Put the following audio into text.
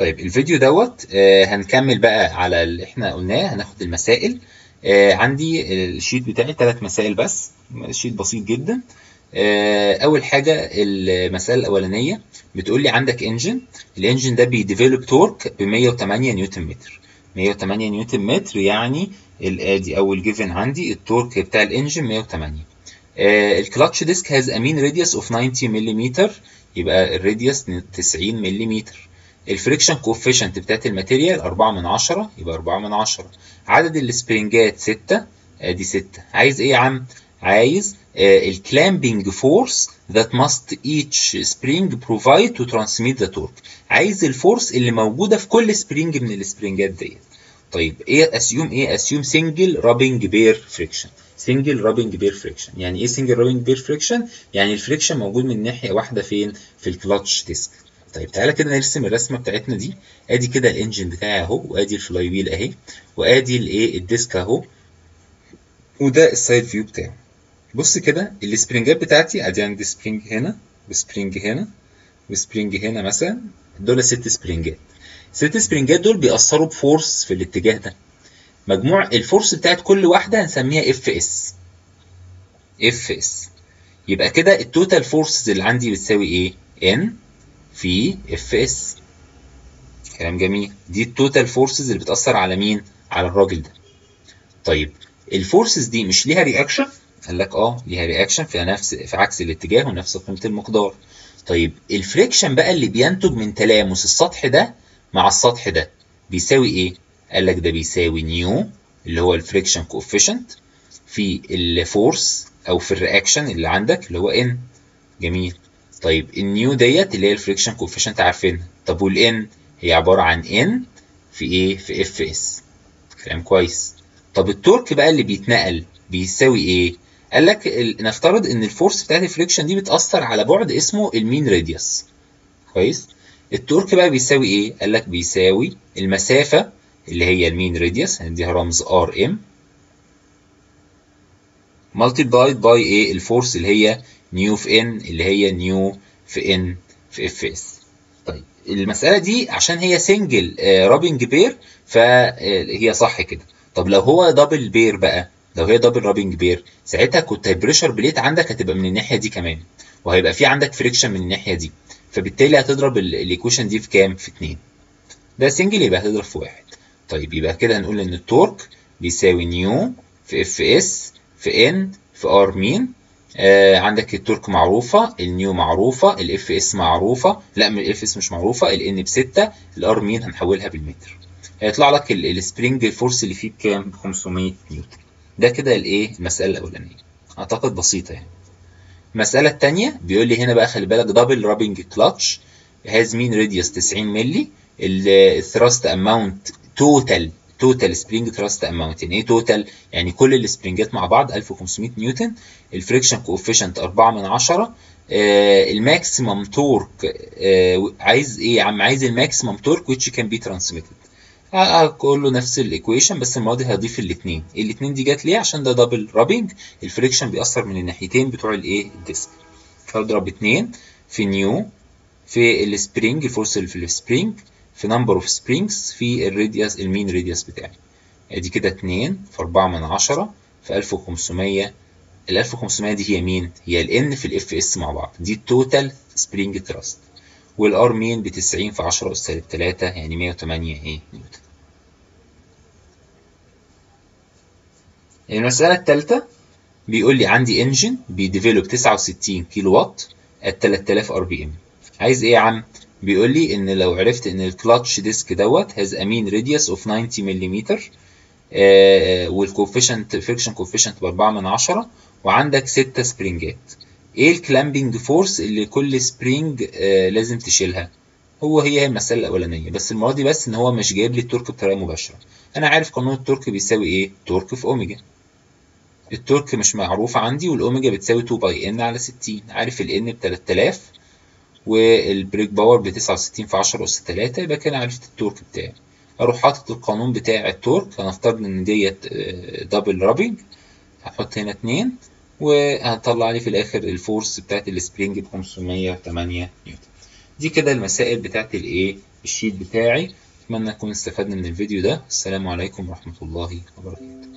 طيب الفيديو دوت آه هنكمل بقى على اللي احنا قلناه هناخد المسائل آه عندي الشيت بتاعي ثلاث مسائل بس شيت بسيط جدا آه اول حاجه المساله الاولانيه بتقول لي عندك انجن الانجن ده بيديفلوب تورك ب 108 نيوتن متر 108 نيوتن متر يعني ادي اول جيفن عندي التورك بتاع الانجن 108 آه الكلاتش ديسك هاز امين راديوس اوف 90 ملم يبقى الراديوس 90 ملم الفريكشن كوفيشنت بتاعت الماتيريال 4 من 10 يبقى 4 من 10 عدد السبرينجات 6 ادي 6 عايز ايه يا عم عايز الكلامبنج فورس that must each spring provide to transmit the torque عايز الفورس اللي موجوده في كل سبرينج من السبرينجات ديت طيب ايه اسيوم ايه اسيوم سنجل رابنج بير فريكشن سنجل رابنج بير فريكشن يعني ايه سنجل رابنج بير فريكشن يعني الفريكشن موجود من ناحيه واحده فين في الكلاتش ديسك طيب تعالى كده نرسم الرسمه بتاعتنا دي ادي كده الانجن بتاعي اهو وادي الفلاي ويل اهي وادي الايه الديسك اهو وده السايد فيو بتاعه بص كده السبرينجات بتاعتي ادي عندي سبرينج هنا وسبرينج هنا وسبرينج هنا مثلا دول ست سبرينجات ست سبرينجات دول بيأثروا بفورس في الاتجاه ده مجموع الفورس بتاعت كل واحده هنسميها اف اس اف اس يبقى كده التوتال فورسز اللي عندي بتساوي ايه ان في اف اس كلام جميل دي التوتال فورسز اللي بتأثر على مين على الراجل ده طيب الفورسز دي مش ليها رياكشن قال لك اه ليها رياكشن في نفس في عكس الاتجاه ونفس قيمه المقدار طيب الفريكشن بقى اللي بينتج من تلامس السطح ده مع السطح ده بيساوي ايه قال لك ده بيساوي نيو اللي هو الفريكشن كوفيشنت في الفورس او في الرياكشن اللي عندك اللي هو ان جميل طيب النيو ديت اللي هي الفريكشن كوفيشنت عارفينها طب والان هي عباره عن ان في ايه في اف اس كلام كويس طب التورك بقى اللي بيتنقل بيساوي ايه قال لك نفترض ان الفورس بتاعت الفريكشن دي بتاثر على بعد اسمه المين راديوس كويس التورك بقى بيساوي ايه قال لك بيساوي المسافه اللي هي المين راديوس هنديها رمز ار ام مالتيبلايد باي ايه الفورس اللي هي نيو في ان اللي هي نيو في ان في اف اس طيب المساله دي عشان هي سنجل رابنج بير فهي صح كده طب لو هو دبل بير بقى لو هي دبل رابنج بير ساعتها كنت البريشر بليت عندك هتبقى من الناحيه دي كمان وهيبقى في عندك فريكشن من الناحيه دي فبالتالي هتضرب الايكويشن دي في كام في 2 ده سنجل يبقى هتضرب في واحد طيب يبقى كده هنقول ان التورك بيساوي نيو في اف اس في ان في ار مين آه عندك التورك معروفه النيو معروفه الاف اس معروفه لا الاف اس مش معروفه الان ب 6 الار مين هنحولها بالمتر هيطلع لك السبرينج الفورس اللي فيه بكام ب 500 نيوتن ده كده الايه المساله الاولانيه اعتقد بسيطه يعني المساله الثانيه بيقول لي هنا بقى خلي بالك دبل رابنج كلاتش هاز مين راديوس 90 مللي الثراست اماونت توتال توتال سبرينج ثراست اماونت يعني ايه توتال يعني كل السبرينجات مع بعض 1500 نيوتن الفريكشن كوفيشنت 4 من 10 آه الماكسيمم تورك آه عايز ايه يا عم عايز الماكسيمم تورك which can be transmitted هقول له نفس الايكويشن بس المره دي هضيف الاثنين الاثنين دي جت ليه عشان ده دبل رابنج الفريكشن بيأثر من الناحيتين بتوع الايه الديسك فاضرب 2 في نيو في السبرينج الفورس اللي في السبرينج في نمبر اوف سبرينجز في الراديوس المين راديوس بتاعي ادي كده 2 في 4 من 10 في 1500 ال 1500 دي هي مين هي الان في الاف اس مع بعض دي التوتال سبرينج تراست والار مين ب 90 في 10 اس سالب 3 يعني 108 ايه نيوتن المسألة الثالثة بيقول لي عندي انجن بيديفلوب 69 كيلو وات at 3000 ار بي ام عايز ايه يا عم بيقول لي ان لو عرفت ان الكلاتش ديسك دوت هاز امين راديوس اوف 90 ملم والكوفيشنت فريكشن كوفيشنت ب 4 من 10 وعندك 6 سبرينجات ايه الكلامبنج فورس اللي كل سبرينج آه لازم تشيلها هو هي المساله الاولانيه بس المره دي بس ان هو مش جايب لي التورك بطريقه مباشره انا عارف قانون التورك بيساوي ايه تورك في اوميجا التورك مش معروف عندي والاوميجا بتساوي 2 باي ان على 60 عارف الان ب 3000 والبريك باور ب 69 في 10 اس 3 يبقى كده عرفت التورك بتاعي اروح حاطط القانون بتاع التورك هنفترض ان ديت دبل رابنج هحط هنا 2 وهطلع لي في الاخر الفورس بتاعت السبرينج ب 508 نيوتن دي كده المسائل بتاعت الايه الشيت بتاعي اتمنى نكون استفدنا من الفيديو ده السلام عليكم ورحمة الله وبركاته